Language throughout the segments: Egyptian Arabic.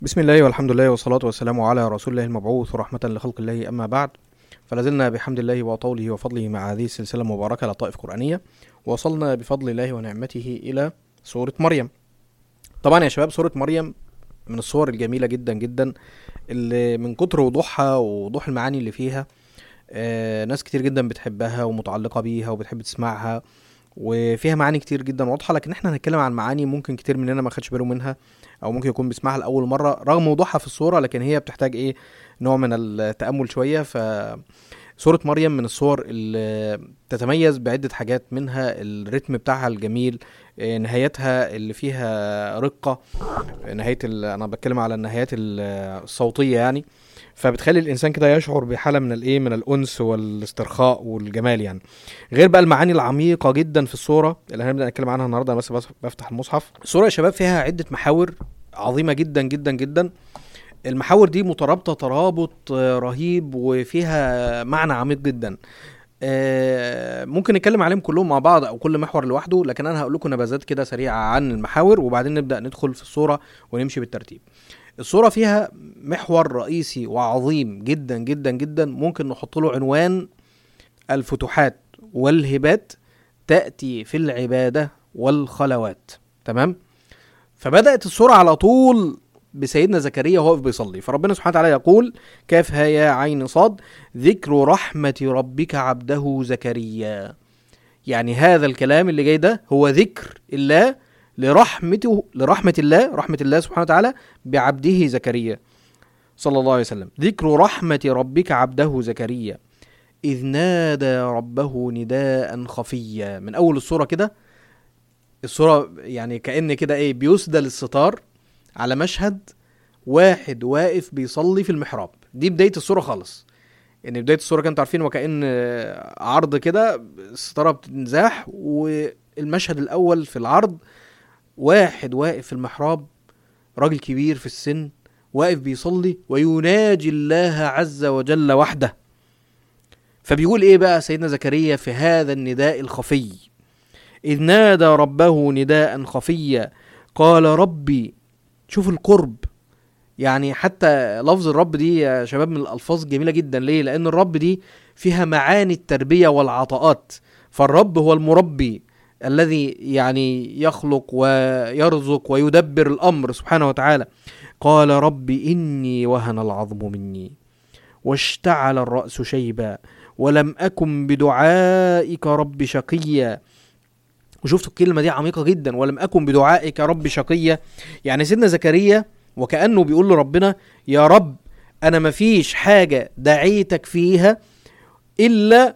بسم الله والحمد لله والصلاة والسلام على رسول الله المبعوث رحمة لخلق الله أما بعد فلازلنا بحمد الله وطوله وفضله مع هذه السلسلة المباركة لطائف قرآنية وصلنا بفضل الله ونعمته إلى سورة مريم طبعا يا شباب سورة مريم من الصور الجميلة جدا جدا اللي من كتر وضوحها ووضوح المعاني اللي فيها آه ناس كتير جدا بتحبها ومتعلقة بيها وبتحب تسمعها وفيها معاني كتير جدا واضحة لكن احنا هنتكلم عن معاني ممكن كتير مننا ما خدش باله منها او ممكن يكون بيسمعها لاول مره رغم وضوحها في الصوره لكن هي بتحتاج ايه نوع من التامل شويه ف سورة مريم من الصور اللي تتميز بعدة حاجات منها الريتم بتاعها الجميل آه، نهايتها اللي فيها رقة نهاية ال- أنا بتكلم على النهايات ال- الصوتية يعني فبتخلي الإنسان كده يشعر بحالة من الإيه من الأنس والاسترخاء والجمال يعني غير بقى المعاني العميقة جدا في الصورة اللي هنبدأ نتكلم عنها النهاردة أنا بس بس- بفتح المصحف الصورة يا شباب فيها عدة محاور عظيمة جدا جدا جدا المحاور دي مترابطة ترابط آه، رهيب وفيها معنى عميق جدا آه، ممكن نتكلم عليهم كلهم مع بعض او كل محور لوحده لكن انا هقول لكم نبذات كده سريعه عن المحاور وبعدين نبدا ندخل في الصوره ونمشي بالترتيب الصوره فيها محور رئيسي وعظيم جدا جدا جدا ممكن نحط له عنوان الفتوحات والهبات تاتي في العباده والخلوات تمام فبدات الصوره على طول بسيدنا زكريا وهو واقف بيصلي فربنا سبحانه وتعالى يقول كاف ها يا عين صاد ذكر رحمة ربك عبده زكريا يعني هذا الكلام اللي جاي ده هو ذكر الله لرحمته لرحمة الله رحمة الله سبحانه وتعالى بعبده زكريا صلى الله عليه وسلم ذكر رحمة ربك عبده زكريا إذ نادى ربه نداء خفيا من أول الصورة كده الصورة يعني كأن كده إيه بيسدل الستار على مشهد واحد واقف بيصلي في المحراب دي بداية الصورة خالص ان بدايه الصوره كانوا عارفين وكأن آه، عرض كده الستاره بتنزاح والمشهد الاول في العرض واحد واقف في المحراب راجل كبير في السن واقف بيصلي ويناجي الله عز وجل وحده فبيقول ايه بقى سيدنا زكريا في هذا النداء الخفي اذ نادى ربه نداء خفيا قال ربي شوف القرب يعني حتى لفظ الرب دي يا شباب من الالفاظ الجميله جدا ليه لان الرب دي فيها معاني التربيه والعطاءات فالرب هو المربي الذي يعني يخلق ويرزق ويدبر الامر سبحانه وتعالى قال رب اني وهن العظم مني واشتعل الراس شيبا ولم اكن بدعائك رب شقيا وشفتوا الكلمه دي عميقه جدا ولم اكن بدعائك رب شقيا يعني سيدنا زكريا وكأنه بيقول لربنا يا رب أنا مفيش حاجة دعيتك فيها إلا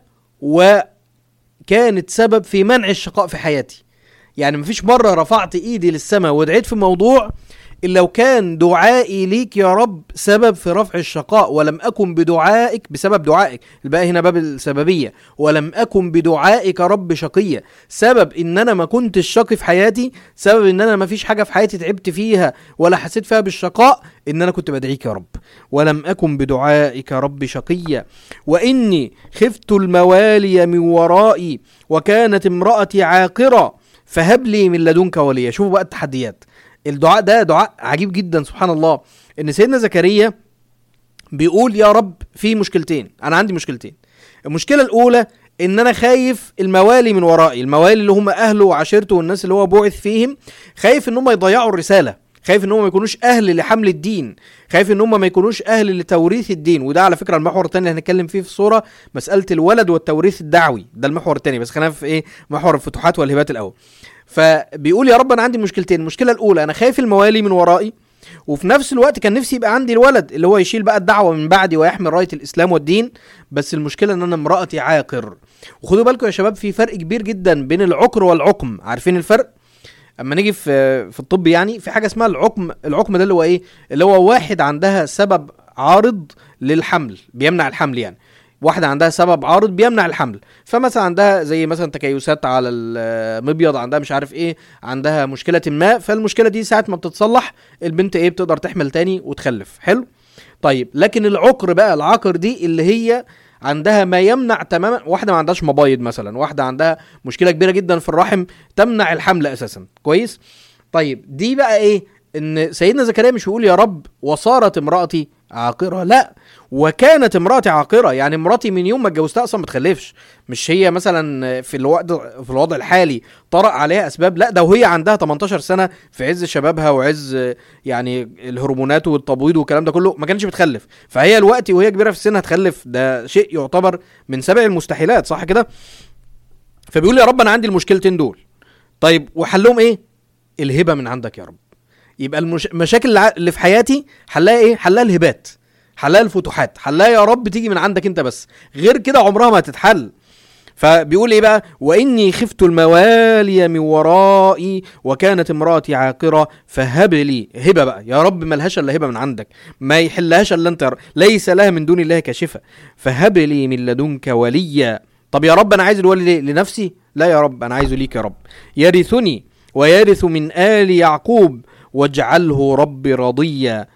وكانت سبب في منع الشقاء في حياتي يعني مفيش مرة رفعت إيدي للسماء ودعيت في موضوع إلا لو كان دعائي ليك يا رب سبب في رفع الشقاء ولم أكن بدعائك بسبب دعائك الباقي هنا باب السببية ولم أكن بدعائك رب شقيا سبب إن أنا ما كنتش شقي في حياتي سبب إن أنا ما فيش حاجة في حياتي تعبت فيها ولا حسيت فيها بالشقاء إن أنا كنت بدعيك يا رب ولم أكن بدعائك رب شقيا وإني خفت الموالي من ورائي وكانت امرأتي عاقرة فهب لي من لدنك وليا شوفوا بقى التحديات الدعاء ده دعاء عجيب جدا سبحان الله ان سيدنا زكريا بيقول يا رب في مشكلتين انا عندي مشكلتين المشكله الاولى ان انا خايف الموالي من ورائي الموالي اللي هم اهله وعشيرته والناس اللي هو بعث فيهم خايف ان هم يضيعوا الرساله خايف ان هم ما يكونوش اهل لحمل الدين خايف ان هم ما يكونوش اهل لتوريث الدين وده على فكره المحور الثاني اللي هنتكلم فيه في الصوره مساله الولد والتوريث الدعوي ده المحور الثاني بس خلينا في ايه محور الفتوحات والهبات الاول فبيقول يا رب انا عندي مشكلتين المشكله الاولى انا خايف الموالي من ورائي وفي نفس الوقت كان نفسي يبقى عندي الولد اللي هو يشيل بقى الدعوه من بعدي ويحمل رايه الاسلام والدين بس المشكله ان انا امراتي عاقر وخدوا بالكم يا شباب في فرق كبير جدا بين العقر والعقم عارفين الفرق اما نيجي في في الطب يعني في حاجه اسمها العقم العقم ده اللي هو ايه اللي هو واحد عندها سبب عارض للحمل بيمنع الحمل يعني واحدة عندها سبب عارض بيمنع الحمل فمثلا عندها زي مثلا تكيسات على المبيض عندها مش عارف ايه عندها مشكلة ما فالمشكلة دي ساعة ما بتتصلح البنت ايه بتقدر تحمل تاني وتخلف حلو طيب لكن العقر بقى العقر دي اللي هي عندها ما يمنع تماما واحده ما عندهاش مبايض مثلا واحده عندها مشكله كبيره جدا في الرحم تمنع الحمل اساسا كويس طيب دي بقى ايه ان سيدنا زكريا مش بيقول يا رب وصارت امرأتي عاقرة لا وكانت امرأتي عاقرة يعني مراتي من يوم ما اتجوزتها اصلا ما تخلفش مش هي مثلا في الوقت في الوضع الحالي طرأ عليها اسباب لا ده وهي عندها 18 سنة في عز شبابها وعز يعني الهرمونات والتبويض والكلام ده كله ما كانش بتخلف فهي الوقت وهي كبيرة في السن هتخلف ده شيء يعتبر من سبع المستحيلات صح كده فبيقول يا رب انا عندي المشكلتين دول طيب وحلهم ايه الهبة من عندك يا رب يبقى المش... المشاكل الع- اللي في حياتي حلها ايه حلها الهبات حلها الفتوحات حلها يا رب تيجي من عندك انت بس غير كده عمرها ما هتتحل فبيقول ايه بقى واني خفت الموالي من ورائي وكانت امراتي عاقره فهب لي هبه بقى يا رب ملهاش الا هبه من عندك ما يحلهاش الا انت يا رب. ليس لها من دون الله كاشفه فهب لي من لدنك وليا طب يا رب انا عايز الولي ليه؟ لنفسي لا يا رب انا عايزه ليك يا رب يرثني ويرث من ال يعقوب واجعله ربي رضيا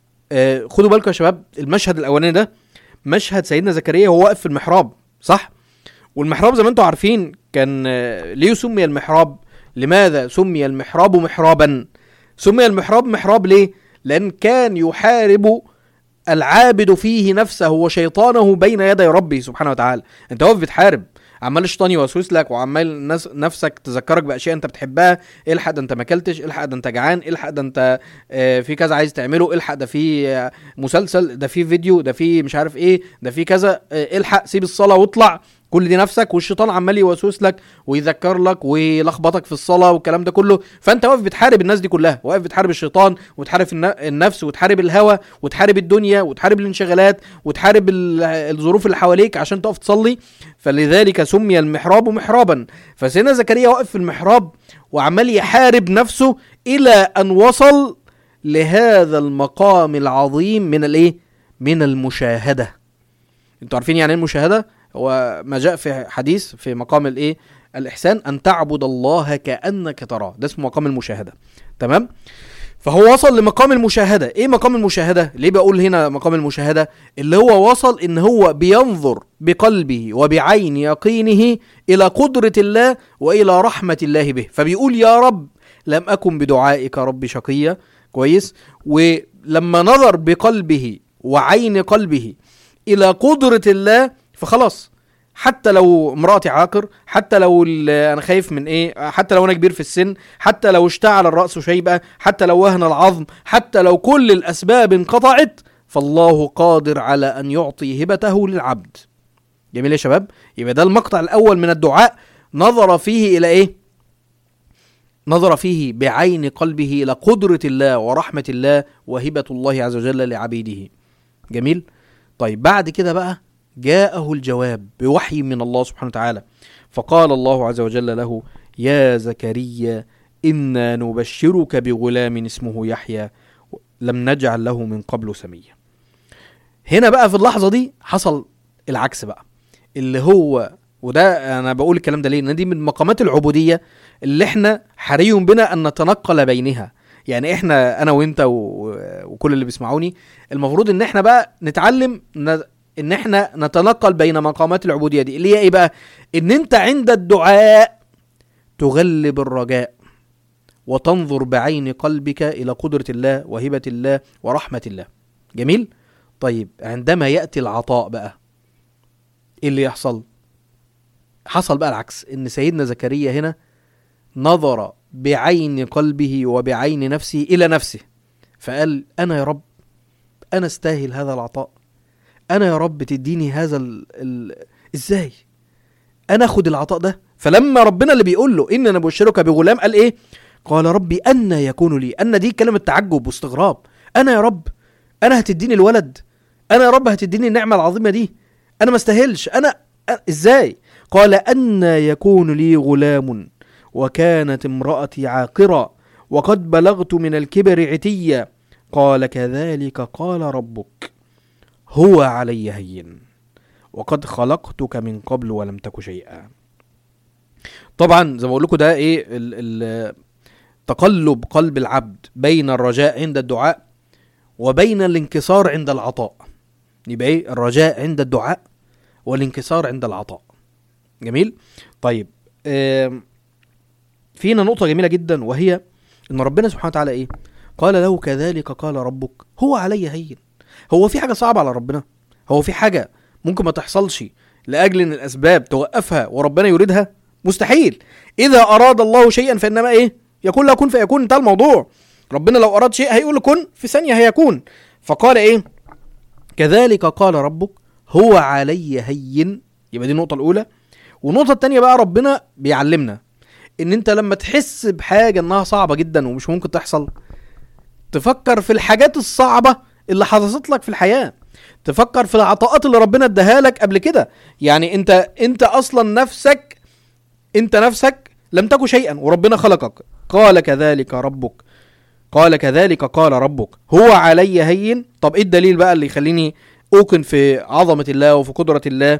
آه خدوا بالكم يا شباب المشهد الاولاني ده مشهد سيدنا زكريا وهو واقف في المحراب صح والمحراب زي ما انتم عارفين كان آه، ليه سمي المحراب لماذا سمي المحراب محرابا سمي المحراب محراب ليه لان كان يحارب العابد فيه نفسه وشيطانه بين يدي ربه سبحانه وتعالى انت واقف بتحارب عمال الشيطان يوسوس لك وعمال الناس نفسك تذكرك باشياء انت بتحبها الحق ده انت ما اكلتش الحق ده انت جعان الحق ده انت آه، في كذا عايز تعمله الحق ده في آه، مسلسل ده في فيديو ده في مش عارف ايه ده في كذا آه، الحق سيب الصلاه واطلع كل دي نفسك والشيطان عمال يوسوس لك ويذكر لك ويلخبطك في الصلاه والكلام ده كله فانت واقف بتحارب الناس دي كلها واقف بتحارب الشيطان وتحارب الن- النفس وتحارب الهوى وتحارب الدنيا وتحارب الانشغالات وتحارب ال- الظروف اللي حواليك عشان تقف تصلي فلذلك سمي المحراب محرابا فسيدنا زكريا واقف في المحراب وعمال يحارب نفسه الى ان وصل لهذا المقام العظيم من الايه من المشاهده انتوا عارفين يعني ايه المشاهده هو ما جاء في حديث في مقام الايه الاحسان ان تعبد الله كانك تراه ده اسمه مقام المشاهده تمام فهو وصل لمقام المشاهده ايه مقام المشاهده ليه بقول هنا مقام المشاهده اللي هو وصل ان هو بينظر بقلبه وبعين يقينه الى قدره الله والى رحمه الله به فبيقول يا رب لم اكن بدعائك رب شقيا كويس ولما نظر بقلبه وعين قلبه الى قدره الله فخلاص حتى لو امرأتي عاقر حتى لو ال- انا خايف من ايه حتى لو انا كبير في السن حتى لو اشتعل الرأس شيبة حتى لو وهن العظم حتى لو كل الاسباب انقطعت فالله قادر على ان يعطي هبته للعبد جميل يا شباب يبقى ده المقطع الاول من الدعاء نظر فيه الى ايه نظر فيه بعين قلبه الى قدرة الله ورحمة الله وهبة الله عز وجل لعبيده جميل طيب بعد كده بقى جاءه الجواب بوحي من الله سبحانه وتعالى فقال الله عز وجل له يا زكريا انا نبشرك بغلام اسمه يحيى لم نجعل له من قبل سميا هنا بقى في اللحظه دي حصل العكس بقى اللي هو وده انا بقول الكلام ده ليه لان دي من مقامات العبوديه اللي احنا حري بنا ان نتنقل بينها يعني احنا انا وانت و... وكل اللي بيسمعوني المفروض ان احنا بقى نتعلم ن... ان احنا نتنقل بين مقامات العبوديه دي اللي هي ايه بقى ان انت عند الدعاء تغلب الرجاء وتنظر بعين قلبك الى قدره الله وهبه الله ورحمه الله جميل طيب عندما ياتي العطاء بقى ايه اللي يحصل حصل بقى العكس ان سيدنا زكريا هنا نظر بعين قلبه وبعين نفسه الى نفسه فقال انا يا رب انا استاهل هذا العطاء انا يا رب تديني هذا ال... ال... ازاي انا اخد العطاء ده فلما ربنا اللي بيقول له ان انا بشرك بغلام قال ايه قال ربي ان يكون لي ان دي كلمه تعجب واستغراب انا يا رب انا هتديني الولد انا يا رب هتديني النعمه العظيمه دي انا ما استاهلش انا أ- ازاي قال ان يكون لي غلام وكانت امرأتي عاقرة وقد بلغت من الكبر عتيا قال كذلك قال ربك هو علي هين وقد خلقتك من قبل ولم تك شيئا طبعا زي ما بقول لكم ده ايه ال ال تقلب قلب العبد بين الرجاء عند الدعاء وبين الانكسار عند العطاء يبقى ايه الرجاء عند الدعاء والانكسار عند العطاء جميل طيب آم، فينا نقطة جميلة جدا وهي ان ربنا سبحانه وتعالى ايه قال له كذلك قال ربك هو علي هين هو في حاجه صعبه على ربنا هو في حاجه ممكن ما تحصلش لاجل ان الاسباب توقفها وربنا يريدها مستحيل اذا اراد الله شيئا فانما ايه يقول له كن فيكون انتهى الموضوع ربنا لو اراد شيء هيقول له كن في ثانيه هيكون فقال ايه كذلك قال ربك هو علي هين يبقى دي النقطه الاولى والنقطه الثانيه بقى ربنا بيعلمنا ان انت لما تحس بحاجه انها صعبه جدا ومش ممكن تحصل تفكر في الحاجات الصعبه اللي حصلت لك في الحياه تفكر في العطاءات اللي ربنا اداها لك قبل كده يعني انت انت اصلا نفسك انت نفسك لم تكن شيئا وربنا خلقك قال كذلك ربك قال كذلك قال ربك هو علي هين طب ايه الدليل بقى اللي يخليني اوقن في عظمه الله وفي قدره الله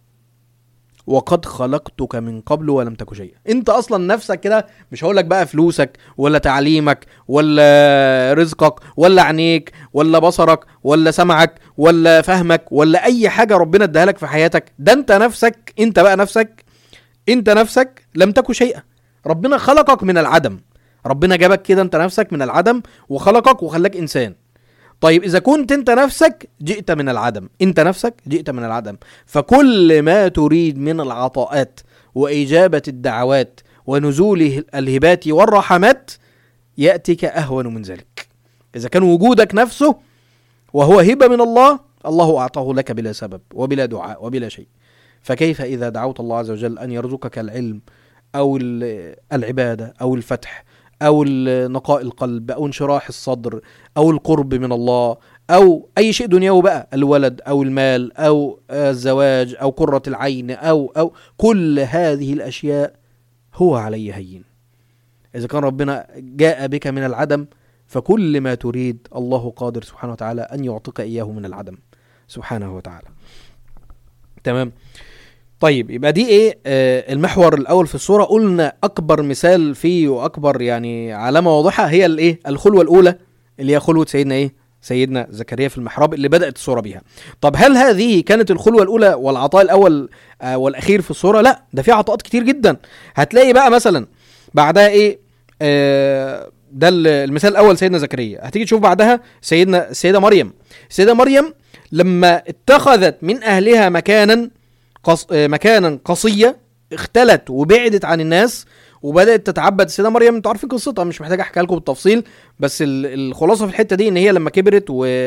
وقد خلقتك من قبل ولم تك شيئا انت اصلا نفسك كده مش هقول لك بقى فلوسك ولا تعليمك ولا رزقك ولا عينيك ولا بصرك ولا سمعك ولا فهمك ولا اي حاجه ربنا اداها لك في حياتك ده انت نفسك انت بقى نفسك انت نفسك لم تك شيئا ربنا خلقك من العدم ربنا جابك كده انت نفسك من العدم وخلقك وخلاك انسان طيب اذا كنت انت نفسك جئت من العدم انت نفسك جئت من العدم فكل ما تريد من العطاءات واجابه الدعوات ونزول الهبات والرحمات ياتيك اهون من ذلك اذا كان وجودك نفسه وهو هبه من الله الله اعطاه لك بلا سبب وبلا دعاء وبلا شيء فكيف اذا دعوت الله عز وجل ان يرزقك العلم او العباده او الفتح او نقاء القلب او انشراح الصدر او القرب من الله او اي شيء دنيوي بقى الولد او المال او الزواج او قرة العين او او كل هذه الاشياء هو علي هين اذا كان ربنا جاء بك من العدم فكل ما تريد الله قادر سبحانه وتعالى ان يعطيك اياه من العدم سبحانه وتعالى تمام طيب يبقى دي ايه آه المحور الاول في الصوره قلنا اكبر مثال فيه واكبر يعني علامه واضحه هي الايه الخلوه الاولى اللي هي خلوه سيدنا ايه سيدنا زكريا في المحراب اللي بدات الصوره بيها طب هل هذه كانت الخلوه الاولى والعطاء الاول آه والاخير في الصوره لا ده في عطاءات كتير جدا هتلاقي بقى مثلا بعدها ايه آه ده المثال الاول سيدنا زكريا هتيجي تشوف بعدها سيدنا السيده مريم السيده مريم لما اتخذت من اهلها مكانا قص... مكانا قصيه اختلت وبعدت عن الناس وبدات تتعبد السيده مريم انتوا عارفين قصتها مش محتاج احكي لكم بالتفصيل بس الخلاصه في الحته دي ان هي لما كبرت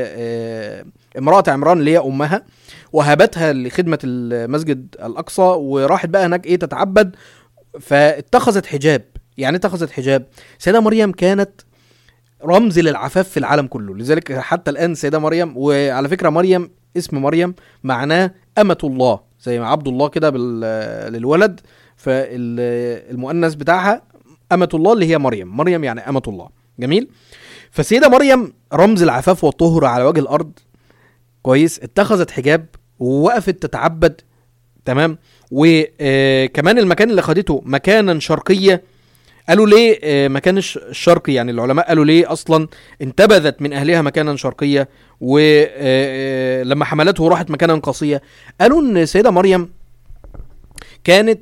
وامراه عمران اللي هي امها وهبتها لخدمه المسجد الاقصى وراحت بقى هناك ايه تتعبد فاتخذت حجاب يعني اتخذت حجاب سيده مريم كانت رمز للعفاف في العالم كله لذلك حتى الان سيده مريم وعلى فكره مريم اسم مريم معناه امه الله زي ما عبد الله كده للولد فالمؤنث بتاعها أمة الله اللي هي مريم مريم يعني أمة الله جميل فالسيدة مريم رمز العفاف والطهر على وجه الأرض كويس اتخذت حجاب ووقفت تتعبد تمام وكمان المكان اللي خدته مكانا شرقية قالوا ليه مكان الشرقي يعني العلماء قالوا ليه اصلا انتبذت من اهلها مكانا شرقيه ولما حملته راحت مكانا قصيه قالوا ان السيده مريم كانت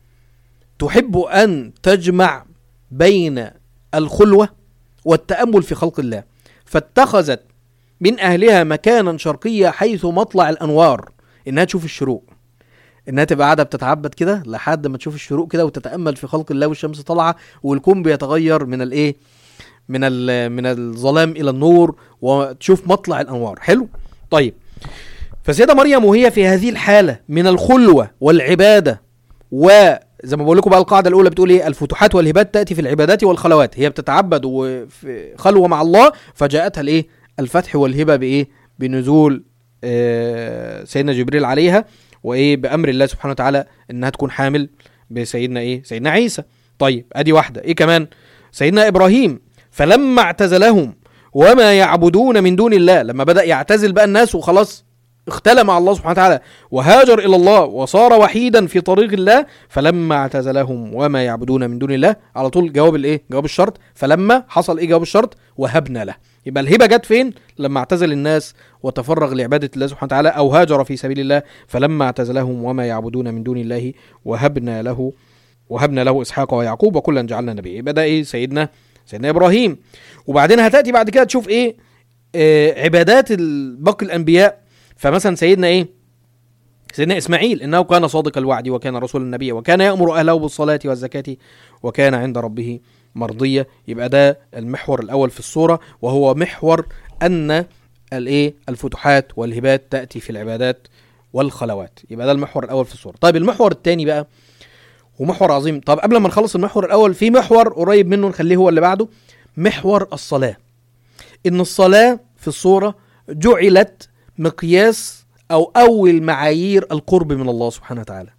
تحب ان تجمع بين الخلوه والتامل في خلق الله فاتخذت من اهلها مكانا شرقيه حيث مطلع الانوار انها تشوف الشروق انها تبقى قاعده بتتعبد كده لحد ما تشوف الشروق كده وتتامل في خلق الله والشمس طالعه والكون بيتغير من الايه من من الظلام الى النور وتشوف مطلع الانوار حلو طيب فسيده مريم وهي في هذه الحاله من الخلوه والعباده وزي ما بقول لكم بقى القاعده الاولى بتقول ايه الفتوحات والهبات تاتي في العبادات والخلوات هي بتتعبد وفي خلوه مع الله فجاءتها الايه الفتح والهبه بايه بنزول آه سيدنا جبريل عليها وايه بامر الله سبحانه وتعالى انها تكون حامل بسيدنا ايه سيدنا عيسى طيب ادي واحده ايه كمان سيدنا ابراهيم فلما اعتزلهم وما يعبدون من دون الله لما بدا يعتزل بقى الناس وخلاص اختلى مع الله سبحانه وتعالى وهاجر الى الله وصار وحيدا في طريق الله فلما اعتزلهم وما يعبدون من دون الله على طول جواب الايه جواب الشرط فلما حصل ايه جواب الشرط وهبنا له يبقى الهبه جت فين لما اعتزل الناس وتفرغ لعباده الله سبحانه وتعالى او هاجر في سبيل الله فلما اعتزلهم وما يعبدون من دون الله وهبنا له وهبنا له اسحاق ويعقوب وكلا جعلنا نبيا يبقى ده ايه سيدنا سيدنا ابراهيم وبعدين هتاتي بعد كده تشوف ايه آه عبادات ال- باقي الانبياء فمثلا سيدنا ايه سيدنا اسماعيل انه كان صادق الوعد وكان رسول النبي وكان يامر اهله بالصلاه والزكاه وكان عند ربه مرضيه يبقى ده المحور الاول في الصوره وهو محور ان الايه الفتوحات والهبات تاتي في العبادات والخلوات يبقى ده المحور الاول في الصوره طيب المحور الثاني بقى ومحور عظيم طب قبل ما نخلص المحور الاول في محور قريب منه نخليه هو اللي بعده محور الصلاه ان الصلاه في الصوره جعلت مقياس او اول معايير القرب من الله سبحانه وتعالى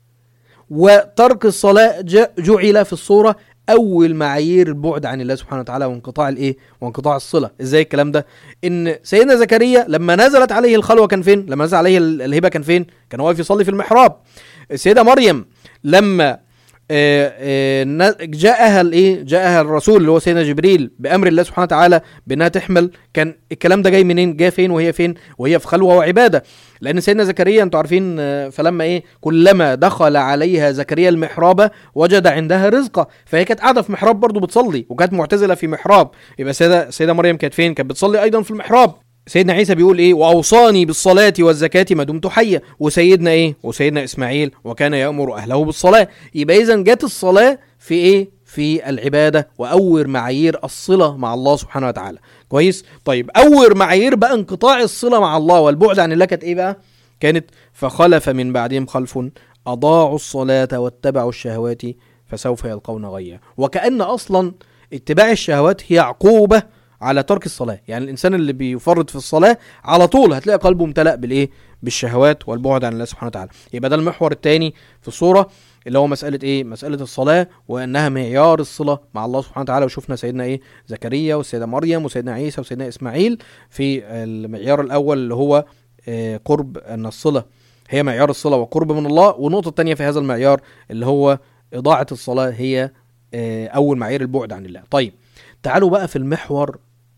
وترك الصلاه ج- جعل في الصوره اول معايير البعد عن الله سبحانه وتعالى وانقطاع الايه وانقطاع الصله ازاي الكلام ده ان سيدنا زكريا لما نزلت عليه الخلوه كان فين لما نزل عليه ال- الهبه كان فين كان واقف يصلي في المحراب السيده مريم لما آه، آه، ن- جاءها الايه جاءها الرسول اللي هو سيدنا جبريل بامر الله سبحانه وتعالى بانها تحمل كان الكلام ده جاي منين جاء فين وهي فين وهي في خلوه وعباده لان سيدنا زكريا انتوا عارفين آه، فلما ايه كلما دخل عليها زكريا المحراب وجد عندها رزقا فهي كانت قاعده في محراب برضه بتصلي وكانت معتزله في محراب يبقى سيده سيده مريم كانت فين كانت بتصلي ايضا في المحراب سيدنا عيسى بيقول ايه واوصاني بالصلاه والزكاه ما دمت حيا وسيدنا ايه وسيدنا اسماعيل وكان يامر اهله بالصلاه يبقى اذا جت الصلاه في ايه في العباده واور معايير الصله مع الله سبحانه وتعالى كويس طيب اور معايير بقى انقطاع الصله مع الله والبعد عن الله كانت ايه بقى كانت فخلف من بعدهم خلف اضاعوا الصلاه واتبعوا الشهوات فسوف يلقون غيا وكان اصلا اتباع الشهوات هي عقوبه على ترك الصلاه يعني الانسان اللي بيفرط في الصلاه على طول هتلاقي قلبه امتلأ بالايه بالشهوات والبعد عن الله سبحانه وتعالى يبقى ده المحور الثاني في الصوره اللي هو مساله ايه مساله الصلاه وانها معيار الصله مع الله سبحانه وتعالى وشفنا سيدنا ايه زكريا والسيده مريم وسيدنا عيسى وسيدنا اسماعيل في المعيار الاول اللي هو آه، قرب ان الصله هي معيار الصله وقرب من الله والنقطه الثانيه في هذا المعيار اللي هو اضاعه الصلاه هي آه، اول معايير البعد عن الله طيب تعالوا بقى في المحور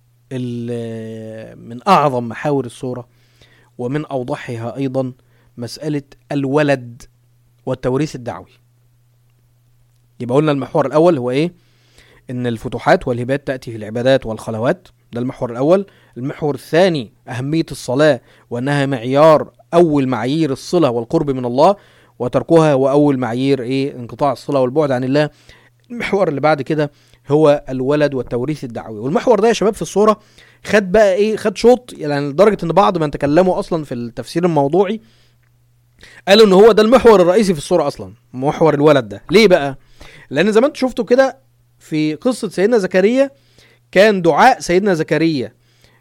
ال- من اعظم محاور الصوره ومن اوضحها ايضا مساله الولد والتوريث الدعوي يبقى قلنا المحور الاول هو ايه ان الفتوحات والهبات تاتي في العبادات والخلوات ده المحور الاول المحور الثاني اهميه الصلاه وانها معيار اول معايير الصله والقرب من الله وتركها هو اول معايير ايه انقطاع الصله والبعد عن الله المحور اللي بعد كده هو الولد والتوريث الدعوي والمحور ده يا شباب في الصوره خد بقى ايه خد شوط يعني لدرجه ان بعض من تكلموا اصلا في التفسير الموضوعي قالوا ان هو ده المحور الرئيسي في الصوره اصلا محور الولد ده ليه بقى لان زي ما انتم شفتوا كده في قصه سيدنا زكريا كان دعاء سيدنا زكريا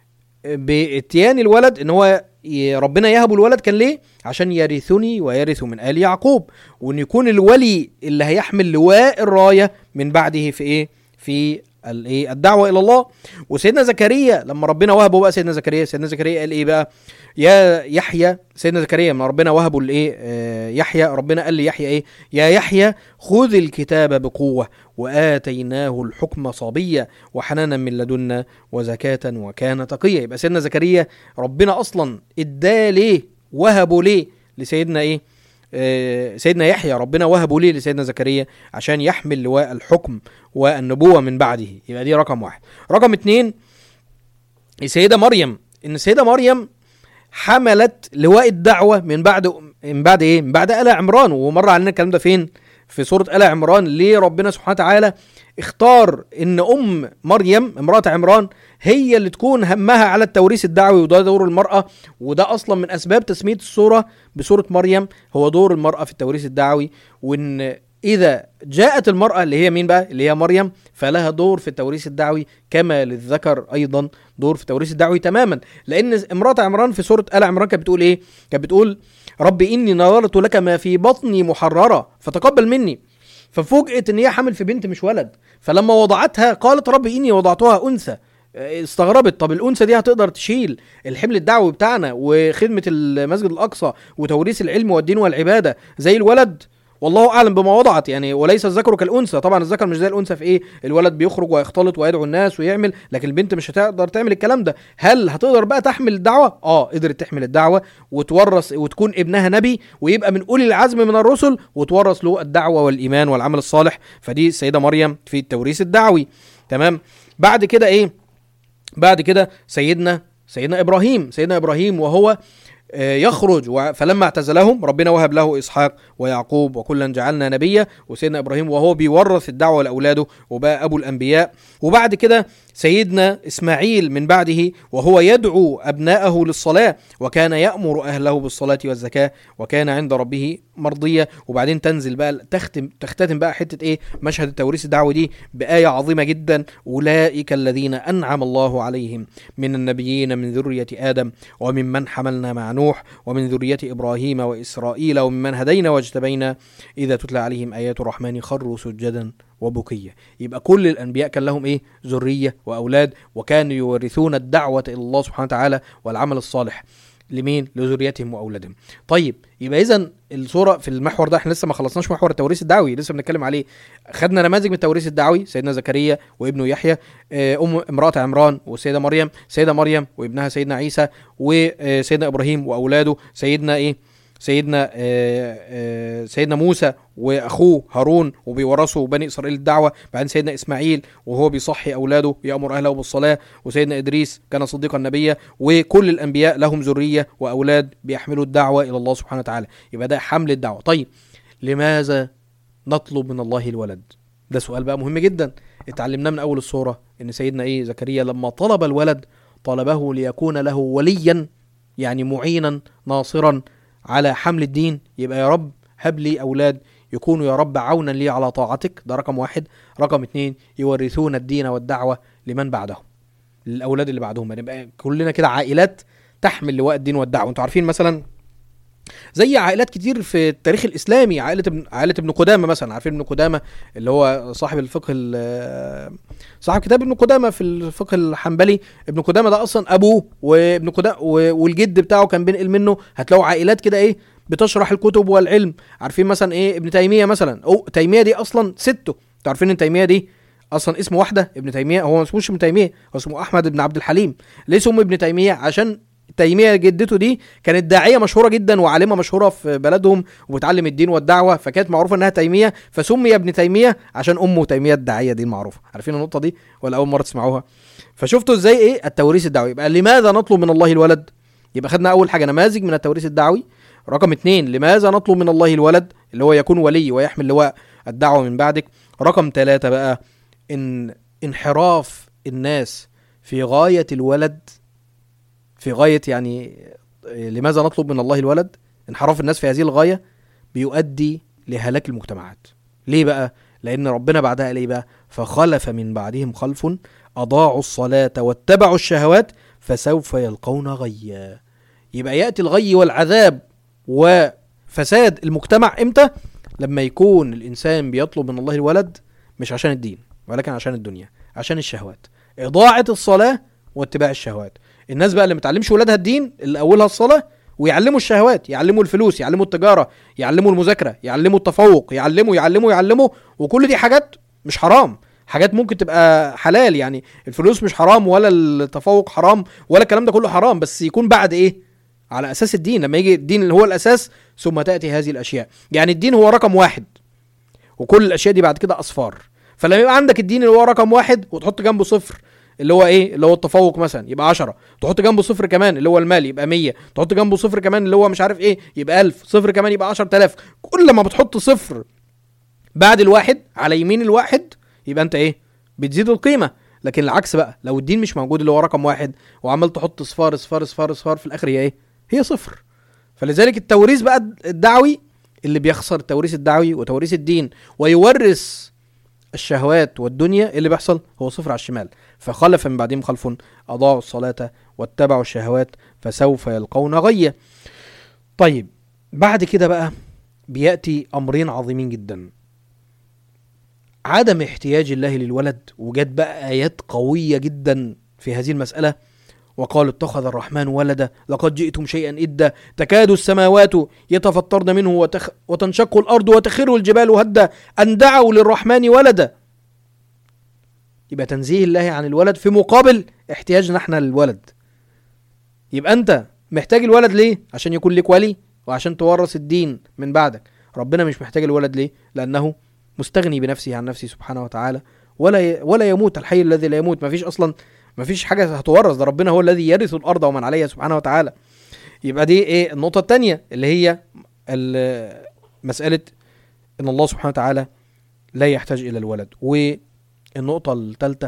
باتيان الولد ان هو ي- ربنا يهب الولد كان ليه عشان يرثني ويرث من ال يعقوب وان يكون الولي اللي هيحمل لواء الرايه من بعده في ايه في الايه الدعوه الى الله وسيدنا زكريا لما ربنا وهبه بقى سيدنا زكريا سيدنا زكريا قال ايه بقى يا يحيى سيدنا زكريا لما ربنا وهبه الايه آه، يحيى ربنا قال ليحيى ايه يا يحيى خذ الكتاب بقوه واتيناه الحكم صبيا وحنانا من لدنا وزكاه وكان تقيا يبقى سيدنا زكريا ربنا اصلا اداه ليه وهبه ليه لسيدنا ايه آه، سيدنا يحيى ربنا وهبه ليه لسيدنا زكريا عشان يحمل لواء الحكم والنبوة من بعده يبقى دي رقم واحد رقم اتنين السيدة مريم ان السيدة مريم حملت لواء الدعوة من بعد من بعد ايه من بعد آل عمران ومر علينا الكلام ده فين في سورة آل عمران ليه ربنا سبحانه وتعالى اختار ان ام مريم امرأة عمران هي اللي تكون همها على التوريث الدعوي وده دور المرأة وده اصلا من اسباب تسمية السورة بسورة مريم هو دور المرأة في التوريث الدعوي وان اذا جاءت المرأة اللي هي مين بقى اللي هي مريم فلها دور في التوريث الدعوي كما للذكر ايضا دور في التوريث الدعوي تماما لان امرأة عمران في سورة آل عمران كانت بتقول ايه كانت بتقول رب اني نظرت لك ما في بطني محررة فتقبل مني ففوجئت ان هي حامل في بنت مش ولد فلما وضعتها قالت رب اني وضعتها انثى استغربت طب الانثى دي هتقدر تشيل الحمل الدعوي بتاعنا وخدمه المسجد الاقصى وتوريث العلم والدين والعباده زي الولد والله اعلم بما وضعت يعني وليس الذكر كالانثى طبعا الذكر مش زي الانثى في ايه الولد بيخرج ويختلط ويدعو الناس ويعمل لكن البنت مش هتقدر تعمل الكلام ده هل هتقدر بقى تحمل الدعوه اه قدرت تحمل الدعوه وتورث وتكون ابنها نبي ويبقى من اولي العزم من الرسل وتورث له الدعوه والايمان والعمل الصالح فدي السيده مريم في التوريث الدعوي تمام بعد كده ايه بعد كده سيدنا سيدنا ابراهيم سيدنا ابراهيم وهو آه، يخرج و- فلما اعتزلهم ربنا وهب له اسحاق ويعقوب وكلا جعلنا نبيا وسيدنا ابراهيم وهو بيورث الدعوه لاولاده وبقى ابو الانبياء وبعد كده سيدنا اسماعيل من بعده وهو يدعو ابناءه للصلاه وكان يامر اهله بالصلاه والزكاه وكان عند ربه مرضيه وبعدين تنزل بقى تختم تختتم بقى حته ايه مشهد التوريث الدعوي دي بايه عظيمه جدا اولئك الذين انعم الله عليهم من النبيين من ذريه ادم وممن حملنا مع نوح ومن ذريه ابراهيم واسرائيل وممن هدينا واجتبينا اذا تتلى عليهم ايات الرحمن خروا سجدا وبكيا يبقى كل الانبياء كان لهم ايه ذريه واولاد وكانوا يورثون الدعوه الى الله سبحانه وتعالى والعمل الصالح لمين لذريتهم واولادهم طيب يبقى اذا الصوره في المحور ده احنا لسه ما خلصناش محور التوريث الدعوي لسه بنتكلم عليه خدنا نماذج من التوريث الدعوي سيدنا زكريا وابنه يحيى آه، ام امراه عمران والسيده مريم سيده مريم وابنها سيدنا عيسى وسيدنا ابراهيم واولاده سيدنا ايه سيدنا آه، آه، سيدنا موسى واخوه هارون وبيورثوا بني اسرائيل الدعوه بعدين سيدنا اسماعيل وهو بيصحي اولاده يامر اهله بالصلاه وسيدنا ادريس كان صديقا نبيا وكل الانبياء لهم ذريه واولاد بيحملوا الدعوه الى الله سبحانه وتعالى يبقى ده حمل الدعوه طيب لماذا نطلب من الله الولد ده سؤال بقى مهم جدا اتعلمناه من اول الصوره ان سيدنا ايه زكريا لما طلب الولد طلبه ليكون له وليا يعني معينا ناصرا على حمل الدين يبقى يا رب هب لي اولاد يكونوا يا رب عونا لي على طاعتك ده رقم واحد رقم اتنين يورثون الدين والدعوه لمن بعدهم للاولاد اللي بعدهم نبقى كلنا كده عائلات تحمل لواء الدين والدعوه انتوا عارفين مثلا زي عائلات كتير في التاريخ الاسلامي عائله ابن عائله ابن قدامه مثلا عارفين ابن قدامه اللي هو صاحب الفقه ال- صاحب كتاب ابن قدامه في الفقه الحنبلي ابن قدامه ده اصلا ابوه وابن قدامه والجد بتاعه كان بينقل منه هتلاقوا عائلات كده ايه بتشرح الكتب والعلم عارفين مثلا ايه ابن تيميه مثلا او تيميه دي اصلا سته انتوا عارفين ان تيميه دي اصلا اسمه واحده ابن تيميه هو ما اسموش ابن تيميه هو اسمه احمد بن عبد الحليم ليه سمي ابن تيميه عشان تيميه جدته دي كانت داعيه مشهوره جدا وعالمه مشهوره في بلدهم وبتعلم الدين والدعوه فكانت معروفه انها تيميه فسمي ابن تيميه عشان امه تيميه الداعيه دي المعروفه عارفين النقطه دي ولا اول مره تسمعوها فشفتوا ازاي ايه التوريث الدعوي يبقى لماذا نطلب من الله الولد يبقى خدنا اول حاجه نماذج من التوريث الدعوي رقم اتنين لماذا نطلب من الله الولد اللي هو يكون ولي ويحمل لواء الدعوه من بعدك رقم ثلاثة بقى ان انحراف الناس في غايه الولد في غايه يعني لماذا نطلب من الله الولد انحراف الناس في هذه الغايه بيؤدي لهلاك المجتمعات ليه بقى لان ربنا بعدها قال ايه بقى فخلف من بعدهم خلف اضاعوا الصلاه واتبعوا الشهوات فسوف يلقون غيا يبقى ياتي الغي والعذاب وفساد المجتمع امتى لما يكون الانسان بيطلب من الله الولد مش عشان الدين ولكن عشان الدنيا عشان الشهوات اضاعه الصلاه واتباع الشهوات الناس بقى اللي متعلمش ولادها الدين اللي اولها الصلاه ويعلموا الشهوات يعلموا الفلوس يعلموا التجاره يعلموا المذاكره يعلموا التفوق يعلموا يعلموا يعلموا وكل دي حاجات مش حرام حاجات ممكن تبقى حلال يعني الفلوس مش حرام ولا التفوق حرام ولا الكلام ده كله حرام بس يكون بعد ايه على اساس الدين لما يجي الدين اللي هو الاساس ثم تاتي هذه الاشياء يعني الدين هو رقم واحد وكل الاشياء دي بعد كده اصفار فلما يبقى عندك الدين اللي هو رقم واحد وتحط جنبه صفر اللي هو ايه اللي هو التفوق مثلا يبقى 10 تحط جنبه صفر كمان اللي هو المال يبقى 100 تحط جنبه صفر كمان اللي هو مش عارف ايه يبقى 1000 صفر كمان يبقى 10000 كل ما بتحط صفر بعد الواحد على يمين الواحد يبقى انت ايه بتزيد القيمه لكن العكس بقى لو الدين مش موجود اللي هو رقم واحد وعمال تحط صفار صفار صفار صفار في الاخر هي ايه هي صفر فلذلك التوريث بقى الدعوي اللي بيخسر التوريث الدعوي وتوريث الدين ويورث الشهوات والدنيا اللي بيحصل هو صفر على الشمال فخلف من بعدهم خلف اضاعوا الصلاه واتبعوا الشهوات فسوف يلقون غيا طيب بعد كده بقى بياتي امرين عظيمين جدا عدم احتياج الله للولد وجت بقى ايات قويه جدا في هذه المساله وقال اتخذ الرحمن ولدا لقد جئتم شيئا إدا تكاد السماوات يتفطرن منه وتخ وتنشق الأرض وتخر الجبال هدا أن دعوا للرحمن ولدا يبقى تنزيه الله عن الولد في مقابل احتياجنا احنا للولد يبقى أنت محتاج الولد ليه؟ عشان يكون لك ولي وعشان تورث الدين من بعدك ربنا مش محتاج الولد ليه؟ لأنه مستغني بنفسه عن نفسه سبحانه وتعالى ولا ي... ولا يموت الحي الذي لا يموت ما فيش اصلا ما فيش حاجه هتورث ده ربنا هو الذي يرث الارض ومن عليها سبحانه وتعالى يبقى دي ايه النقطه الثانيه اللي هي ال- مساله ان الله سبحانه وتعالى لا يحتاج الى الولد والنقطه الثالثه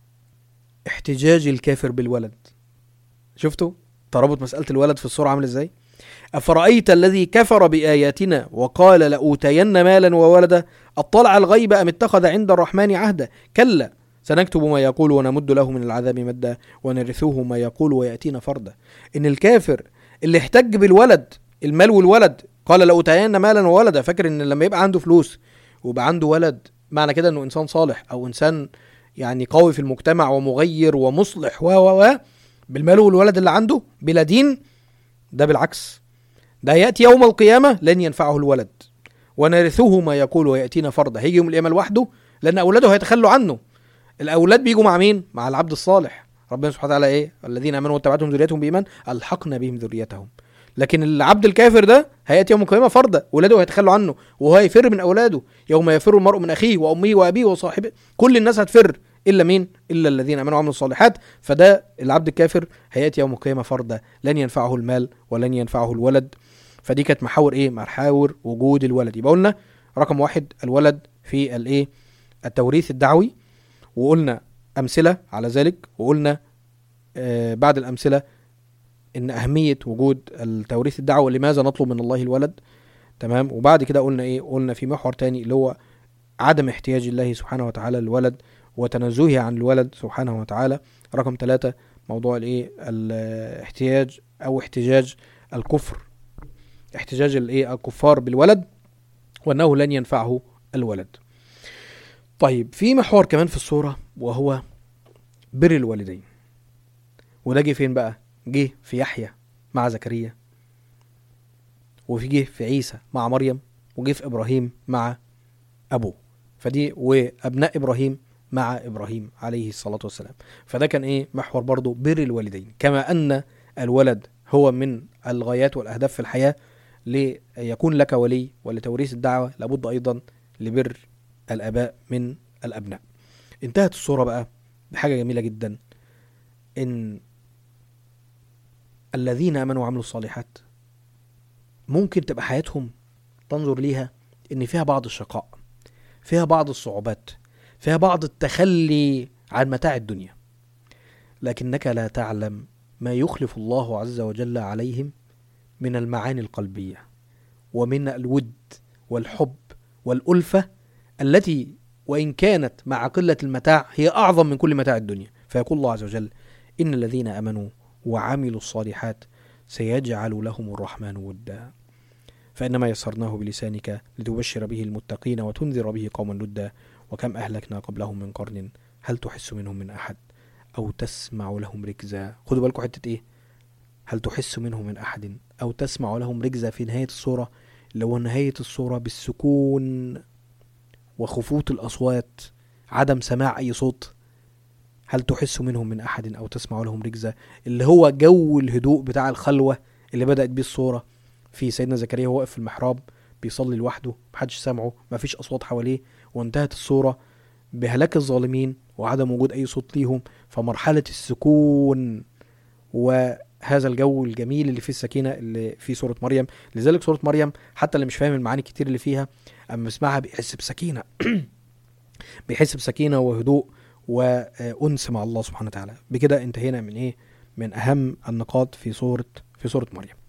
احتجاج الكافر بالولد شفتوا ترابط مساله الولد في الصوره عامل ازاي افرايت الذي كفر باياتنا وقال لاوتين مالا وولدا اطلع الغيب ام اتخذ عند الرحمن عهدا كلا سنكتب ما يقول ونمد له من العذاب مدا ونرثه ما يقول وياتينا فردا ان الكافر اللي احتج بالولد المال والولد قال لاوتين مالا وولدا فاكر ان لما يبقى عنده فلوس ويبقى عنده ولد معنى كده انه انسان صالح او انسان يعني قوي في المجتمع ومغير ومصلح و و و بالمال والولد اللي عنده بلا دين ده بالعكس ده ياتي يوم القيامه لن ينفعه الولد ونرثه ما يقول وياتينا فردا هيجي يوم القيامه لوحده لان اولاده هيتخلوا عنه الاولاد بيجوا مع مين مع العبد الصالح ربنا سبحانه وتعالى ايه الذين امنوا واتبعتهم ذريتهم بايمان الحقنا بهم ذريتهم لكن العبد الكافر ده هياتي يوم القيامه فردا اولاده هيتخلوا عنه وهو هيفر من اولاده يوم يفر المرء من اخيه وامه وابيه وصاحبه كل الناس هتفر الا مين الا الذين امنوا وعملوا الصالحات فده العبد الكافر هياتي يوم القيامه فردا لن ينفعه المال ولن ينفعه الولد فدي كانت محاور ايه محاور وجود الولد يبقى قلنا رقم واحد الولد في الايه التوريث الدعوي وقلنا امثله على ذلك وقلنا آه بعد الامثله ان اهميه وجود التوريث الدعوي لماذا نطلب من الله الولد تمام وبعد كده قلنا ايه قلنا في محور تاني اللي هو عدم احتياج الله سبحانه وتعالى للولد وتنزهه عن الولد سبحانه وتعالى رقم ثلاثة موضوع الايه الاحتياج او احتجاج الكفر احتجاج الايه الكفار بالولد وانه لن ينفعه الولد طيب في محور كمان في الصورة وهو بر الوالدين وده جه فين بقى جه في يحيى مع زكريا وفي جه في عيسى مع مريم وجه في ابراهيم مع ابوه فدي وابناء ابراهيم مع ابراهيم عليه الصلاه والسلام فده كان ايه محور برضه بر الوالدين كما ان الولد هو من الغايات والاهداف في الحياه ليكون لك ولي ولتوريث الدعوه لابد ايضا لبر الاباء من الابناء انتهت الصوره بقى بحاجه جميله جدا ان الذين امنوا وعملوا الصالحات ممكن تبقى حياتهم تنظر ليها ان فيها بعض الشقاء فيها بعض الصعوبات فيها بعض التخلي عن متاع الدنيا لكنك لا تعلم ما يخلف الله عز وجل عليهم من المعاني القلبيه ومن الود والحب والالفه التي وان كانت مع قله المتاع هي اعظم من كل متاع الدنيا فيقول الله عز وجل ان الذين امنوا وعملوا الصالحات سيجعل لهم الرحمن ودا فإنما يسرناه بلسانك لتبشر به المتقين وتنذر به قوما لدا وكم أهلكنا قبلهم من قرن هل تحس منهم من أحد أو تسمع لهم ركزا خدوا بالكم حتة إيه هل تحس منهم من أحد أو تسمع لهم ركزا في نهاية الصورة اللي هو نهاية الصورة بالسكون وخفوت الأصوات عدم سماع أي صوت هل تحس منهم من أحد أو تسمع لهم ركزا اللي هو جو الهدوء بتاع الخلوة اللي بدأت بيه الصورة في سيدنا زكريا وهو واقف في المحراب بيصلي لوحده محدش سامعه مفيش أصوات حواليه وانتهت الصورة بهلاك الظالمين وعدم وجود أي صوت ليهم فمرحلة السكون وهذا الجو الجميل اللي فيه السكينة اللي في سورة مريم لذلك سورة مريم حتى اللي مش فاهم المعاني الكتير اللي فيها أما بيسمعها بيحس بسكينة بيحس بسكينة وهدوء وأنس مع الله سبحانه وتعالى بكده انتهينا من إيه من أهم النقاط في سورة في سورة مريم